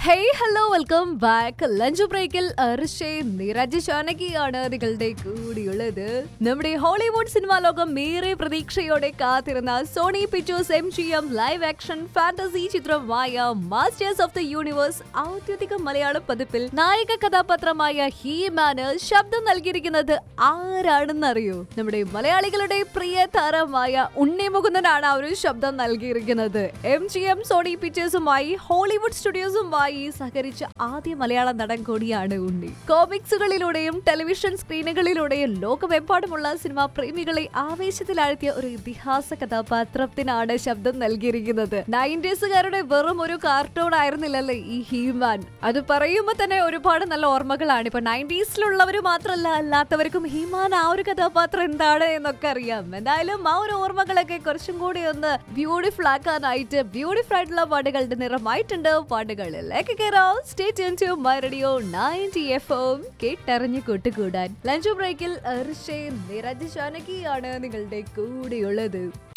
hey hello welcome back lunch ബ്രേക്കിൽ അർഷേ നിരജ് ഷാനകിയാണ് നിങ്ങളുടെ കൂടിയുള്ളത് നമ്മുടെ ഹോളിവുഡ് സിനിമാ ലോകം ഏറെ പ്രതീക്ഷയോടെ കാത്തിരുന്ന Sony Pictures M G M live action fantasy ചിത്രമായ മാസ്റ്റേഴ്സ് ഓഫ് ദ യൂണിവേഴ്സ് ഔദ്യോഗിക മലയാള പതിപ്പിൽ നായക കഥാപാത്രമായ ഹീമാന് ശബ്ദം നൽകിയിരിക്കുന്നത് ആരാണെന്നറിയോ നമ്മുടെ മലയാളികളുടെ പ്രിയ താരമായ ഉണ്ണി മുകുന്ദനാണ് ആ ഒരു ശബ്ദം നൽകിയിരിക്കുന്നത് എം ജി എം സോണി പിക്ചേഴ്സുമായി ഹോളിവുഡ് സ്റ്റുഡിയോസുമായി സഹകരിച്ച ആദ്യ മലയാള നടൻ കൂടിയാണ് ഉണ്ണി കോമിക്സുകളിലൂടെയും ടെലിവിഷൻ സ്ക്രീനുകളിലൂടെയും ലോകമെമ്പാടുമുള്ള സിനിമാ പ്രേമികളെ ആവേശത്തിലാഴ്ത്തിയ ഒരു ഇതിഹാസ കഥാപാത്രത്തിനാണ് ശബ്ദം നൽകിയിരിക്കുന്നത് നയൻറ്റീസുകാരുടെ വെറും ഒരു കാർട്ടൂൺ ആയിരുന്നില്ലല്ലേ ഈ ഹീമാൻ അത് പറയുമ്പോൾ തന്നെ ഒരുപാട് നല്ല ഓർമ്മകളാണ് ഇപ്പൊ നയൻറ്റീസിലുള്ളവർ മാത്രമല്ല അല്ലാത്തവർക്കും ഹീമാൻ ആ ഒരു കഥാപാത്രം എന്താണ് എന്നൊക്കെ അറിയാം എന്തായാലും ആ ഒരു ഓർമ്മകളൊക്കെ കുറച്ചും കൂടി ഒന്ന് ബ്യൂട്ടിഫുൾ ആക്കാനായിട്ട് ബ്യൂട്ടിഫുൾ ആയിട്ടുള്ള പാട്ടുകളുടെ നിറമായിട്ടുണ്ട് പാട്ടുകളിലേക്ക് കയറാം stay tune to my radio 90 FM കേട്ടറിഞ്ഞു കൂട്ടുകൂടാൻ ലഞ്ച് ബ്രേക്കിൽ അർഷേ നിരജ് ജാനകിയാണ് നിങ്ങളുടെ കൂടെയുള്ളത്